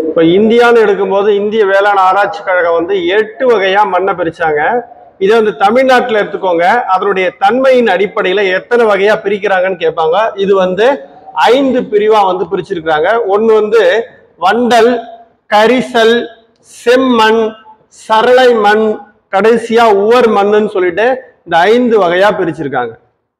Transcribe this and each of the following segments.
இப்போ இந்தியான்னு எடுக்கும்போது இந்திய வேளாண் ஆராய்ச்சி கழகம் வந்து எட்டு வகையா மண்ணை பிரிச்சாங்க இதை வந்து தமிழ்நாட்டில் எடுத்துக்கோங்க அதனுடைய தன்மையின் அடிப்படையில எத்தனை வகையா பிரிக்கிறாங்கன்னு கேட்பாங்க இது வந்து ஐந்து பிரிவா வந்து பிரிச்சிருக்கிறாங்க ஒன்று வந்து வண்டல் கரிசல் செம்மண் சரளை மண் கடைசியா உவர் மண்ணுன்னு சொல்லிட்டு இந்த ஐந்து வகையா பிரிச்சிருக்காங்க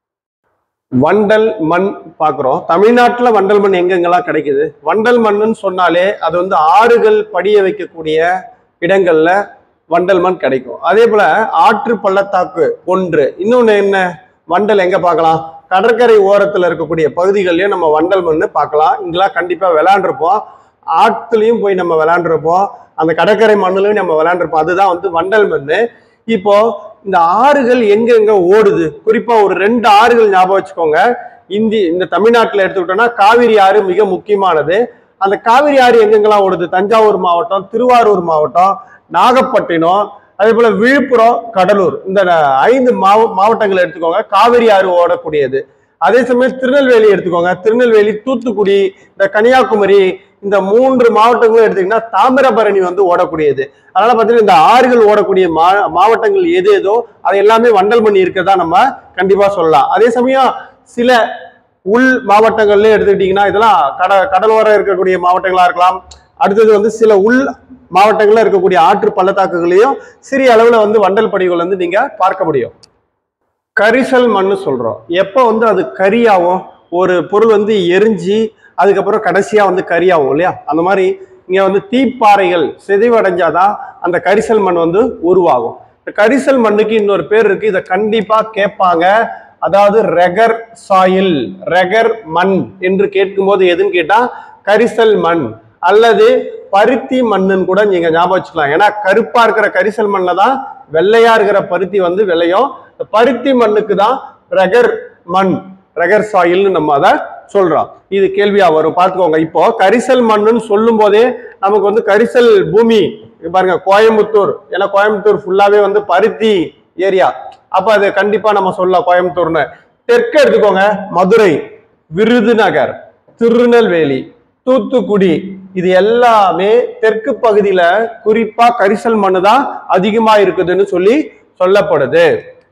வண்டல் மண் பார்க்குறோம் தமிழ்நாட்டில் வண்டல் மண் எங்கெங்கெல்லாம் கிடைக்குது வண்டல் மண்ணுன்னு சொன்னாலே அது வந்து ஆறுகள் படிய வைக்கக்கூடிய இடங்கள்ல வண்டல் மண் கிடைக்கும் அதே போல ஆற்று பள்ளத்தாக்கு ஒன்று இன்னொன்று என்ன வண்டல் எங்க பார்க்கலாம் கடற்கரை ஓரத்தில் இருக்கக்கூடிய பகுதிகள்லயும் நம்ம வண்டல் மண் பார்க்கலாம் இங்கெல்லாம் கண்டிப்பாக விளையாண்டுருப்போம் ஆற்றுலையும் போய் நம்ம விளையாண்டுருப்போம் அந்த கடற்கரை மண்ணுலையும் நம்ம விளையாண்டுருப்போம் அதுதான் வந்து வண்டல் மண் இப்போ இந்த ஆறுகள் எங்க எங்க ஓடுது குறிப்பா ஒரு ரெண்டு ஆறுகள் ஞாபகம் வச்சுக்கோங்க இந்தி இந்த தமிழ்நாட்டில் எடுத்துக்கிட்டோம்னா காவிரி ஆறு மிக முக்கியமானது அந்த காவிரி ஆறு எங்கெங்கெல்லாம் ஓடுது தஞ்சாவூர் மாவட்டம் திருவாரூர் மாவட்டம் நாகப்பட்டினம் அதே போல விழுப்புரம் கடலூர் இந்த ஐந்து மாவ மாவட்டங்களை எடுத்துக்கோங்க காவிரி ஆறு ஓடக்கூடியது அதே சமயம் திருநெல்வேலி எடுத்துக்கோங்க திருநெல்வேலி தூத்துக்குடி இந்த கன்னியாகுமரி இந்த மூன்று மாவட்டங்களும் எடுத்தீங்கன்னா தாமிரபரணி வந்து ஓடக்கூடியது அதனால பார்த்தீங்கன்னா இந்த ஆறுகள் ஓடக்கூடிய மா மாவட்டங்கள் எது ஏதோ அது எல்லாமே வண்டல் மண் இருக்கதா நம்ம கண்டிப்பா சொல்லலாம் அதே சமயம் சில உள் மாவட்டங்கள்ல எடுத்துக்கிட்டீங்கன்னா இதெல்லாம் கட கடலோரம் இருக்கக்கூடிய மாவட்டங்களா இருக்கலாம் அடுத்தது வந்து சில உள் மாவட்டங்கள்ல இருக்கக்கூடிய ஆற்று பள்ளத்தாக்குகளையும் சிறிய அளவுல வந்து வண்டல் படிகள் வந்து நீங்க பார்க்க முடியும் கரிசல் மண்ணு சொல்றோம் எப்போ வந்து அது கரியாகும் ஒரு பொருள் வந்து எரிஞ்சு அதுக்கப்புறம் கடைசியா வந்து கரியாகும் இல்லையா அந்த மாதிரி இங்க வந்து தீப்பாறைகள் சிதைவடைஞ்சாதான் அந்த கரிசல் மண் வந்து உருவாகும் இந்த கரிசல் மண்ணுக்கு இன்னொரு பேர் இருக்கு இதை கண்டிப்பா கேட்பாங்க அதாவது ரெகர் சாயில் ரெகர் மண் என்று கேட்கும்போது எதுன்னு கேட்டா கரிசல் மண் அல்லது பருத்தி மண்ணுன்னு கூட நீங்க ஞாபகம் வச்சுக்கலாம் ஏன்னா கருப்பா இருக்கிற கரிசல் மண்ணில் தான் வெள்ளையா இருக்கிற பருத்தி வந்து விளையும் இந்த பருத்தி மண்ணுக்கு தான் ரெகர் மண் ரெகர் சாயில்னு நம்ம அதை சொல்றோம் இது கேள்வியா வரும் பார்த்துக்கோங்க இப்போ கரிசல் மண்ணுன்னு சொல்லும் போதே நமக்கு வந்து கரிசல் பூமி இங்க பாருங்க கோயம்புத்தூர் ஏன்னா கோயம்புத்தூர் ஃபுல்லாவே வந்து பருத்தி ஏரியா அப்ப அது கண்டிப்பா நம்ம சொல்லலாம் கோயம்புத்தூர்னு தெற்கு எடுத்துக்கோங்க மதுரை விருதுநகர் திருநெல்வேலி தூத்துக்குடி இது எல்லாமே தெற்கு பகுதியில குறிப்பா கரிசல் மண்ணு தான் அதிகமா இருக்குதுன்னு சொல்லி சொல்லப்படுது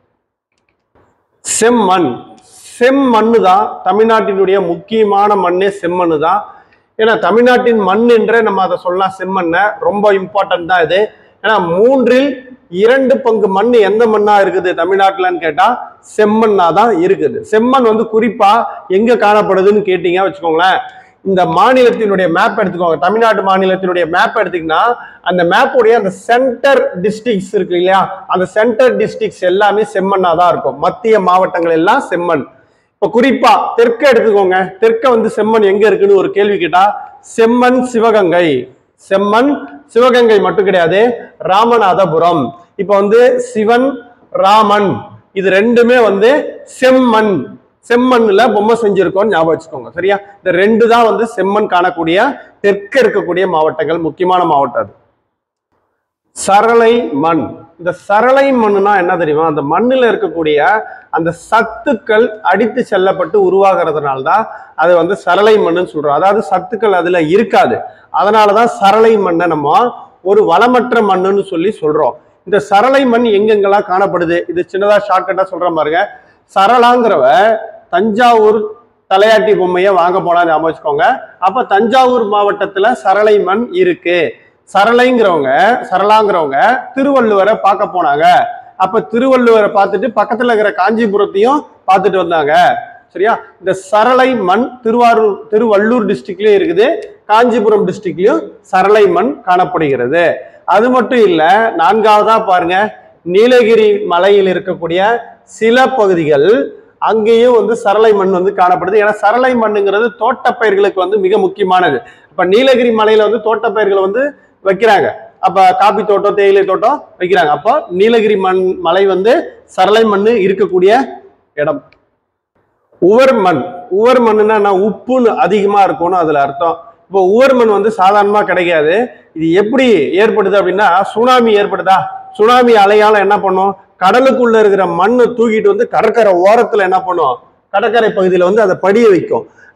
செம்மண் செம்மண்ணு தான் தமிழ்நாட்டினுடைய முக்கியமான மண்ணே செம்மண்ணு தான் ஏன்னா தமிழ்நாட்டின் மண் என்றே நம்ம அதை சொல்லலாம் செம்மண்ணை ரொம்ப இம்பார்ட்டன்ட் தான் இது ஏன்னா மூன்றில் இரண்டு பங்கு மண் எந்த மண்ணா இருக்குது தமிழ்நாட்டிலன்னு கேட்டா செம்மண்ணா தான் இருக்குது செம்மண் வந்து குறிப்பா எங்க காணப்படுதுன்னு கேட்டீங்க வச்சுக்கோங்களேன் இந்த மாநிலத்தினுடைய மேப் எடுத்துக்கோங்க தமிழ்நாடு மாநிலத்தினுடைய மேப் எடுத்தீங்கன்னா அந்த மேப்புடைய அந்த சென்டர் டிஸ்ட்ரிக்ட்ஸ் இருக்கு இல்லையா அந்த சென்டர் டிஸ்ட்ரிக்ட்ஸ் எல்லாமே செம்மண்ணா தான் இருக்கும் மத்திய மாவட்டங்கள் எல்லாம் செம்மண் இப்ப குறிப்பா தெற்க எடுத்துக்கோங்க தெற்க வந்து செம்மண் எங்க இருக்குன்னு ஒரு கேள்வி கேட்டா செம்மண் சிவகங்கை செம்மண் சிவகங்கை மட்டும் கிடையாது ராமநாதபுரம் இப்ப வந்து சிவன் ராமன் இது ரெண்டுமே வந்து செம்மண் செம்மண்ணுல பொம்மை செஞ்சிருக்கோம் ஞாபகம் வச்சுக்கோங்க சரியா இந்த ரெண்டு தான் வந்து செம்மண் காணக்கூடிய தெற்க இருக்கக்கூடிய மாவட்டங்கள் முக்கியமான மாவட்டம் அது சரளை மண் இந்த சரளை மண்ணுனா என்ன தெரியுமா அந்த மண்ணுல இருக்கக்கூடிய அந்த சத்துக்கள் அடித்து செல்லப்பட்டு உருவாகிறதுனால தான் அது வந்து சரளை மண்ணுன்னு சொல்றோம் அதாவது சத்துக்கள் அதுல இருக்காது அதனாலதான் சரளை மண்ணை நம்ம ஒரு வளமற்ற மண்ணுன்னு சொல்லி சொல்றோம் இந்த சரளை மண் எங்கெங்கெல்லாம் காணப்படுது இது சின்னதா ஷார்ட்கட்டா சொல்றேன் பாருங்க சரளாங்கிறவ தஞ்சாவூர் தலையாட்டி பொம்மையை வாங்க போனா ஞாபகம் வச்சுக்கோங்க அப்ப தஞ்சாவூர் மாவட்டத்துல சரளை மண் இருக்கு சரளைங்கிறவங்க சரளாங்கிறவங்க திருவள்ளுவரை பார்க்க போனாங்க அப்ப திருவள்ளுவரை பார்த்துட்டு பக்கத்துல இருக்கிற காஞ்சிபுரத்தையும் பார்த்துட்டு வந்தாங்க சரியா இந்த சரளை மண் திருவாரூர் திருவள்ளூர் டிஸ்ட்ரிக்ட்லயும் இருக்குது காஞ்சிபுரம் டிஸ்ட்ரிக்ட்லயும் சரளை மண் காணப்படுகிறது அது மட்டும் இல்ல நான்காவதா பாருங்க நீலகிரி மலையில் இருக்கக்கூடிய சில பகுதிகள் அங்கேயும் வந்து சரளை மண் வந்து காணப்படுது ஏன்னா சரளை மண்ணுங்கிறது தோட்டப்பயிர்களுக்கு வந்து மிக முக்கியமானது இப்ப நீலகிரி மலையில வந்து தோட்டப்பயிர்களை வந்து வைக்கிறாங்க அப்ப காபி தோட்டம் தேயிலை தோட்டம் வைக்கிறாங்க அப்போ நீலகிரி மண் மலை வந்து சரளை மண் இருக்கக்கூடிய இடம் உவர் மண் உவர் மண்ணுன்னா என்ன? உப்புன்னு அதிகமா இருக்கும்னு அதுல அர்த்தம் இப்போ உவர் மண் வந்து சாதாரணமா கிடைக்காது இது எப்படி ஏற்படுது அப்படின்னா சுனாமி ஏற்படுதா சுனாமி அலையால என்ன பண்ணும் கடலுக்குள்ள இருக்கிற மண்ணை தூக்கிட்டு வந்து கடற்கரை ஓரத்துல என்ன பண்ணும் கடற்கரை பகுதியில வந்து அதை படிய வைக்கும்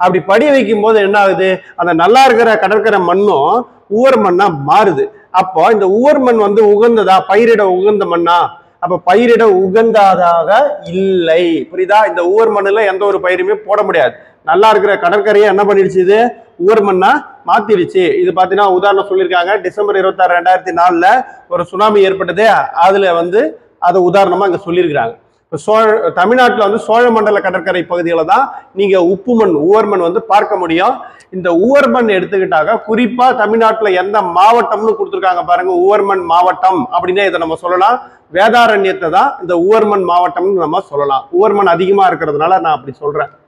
அப்படி படிய வைக்கும் போது என்ன ஆகுது அந்த நல்லா இருக்கிற கடற்கரை மண்ணும் உவர் மண்ணா மாறுது அப்போ இந்த உவர் மண் வந்து உகந்ததா பயிரிட உகந்த மண்ணா அப்ப பயிரிட உகந்ததாக இல்லை புரியுதா இந்த உவர் மண்ணுல எந்த ஒரு பயிருமே போட முடியாது நல்லா இருக்கிற கடற்கரையை என்ன பண்ணிடுச்சு இது உவர் மண்ணா மாத்திடுச்சு இது பாத்தீங்கன்னா உதாரணம் சொல்லியிருக்காங்க டிசம்பர் இருபத்தாறு ரெண்டாயிரத்தி நாலுல ஒரு சுனாமி ஏற்பட்டது அதுல வந்து அதை உதாரணமா இங்க சொல்லியிருக்கிறாங்க இப்போ சோழ தமிழ்நாட்டில் வந்து சோழமண்டல கடற்கரை பகுதிகளை தான் நீங்க உப்பு மண் உவர் மண் வந்து பார்க்க முடியும் இந்த உவர் மண் எடுத்துக்கிட்டாக குறிப்பா தமிழ்நாட்டில் எந்த மாவட்டம்னு கொடுத்துருக்காங்க பாருங்க உவர்மண் மாவட்டம் அப்படின்னே இதை நம்ம சொல்லலாம் வேதாரண்யத்தை தான் இந்த உவர்மண் மாவட்டம்னு நம்ம சொல்லலாம் உவர்மண் அதிகமா இருக்கிறதுனால நான் அப்படி சொல்றேன்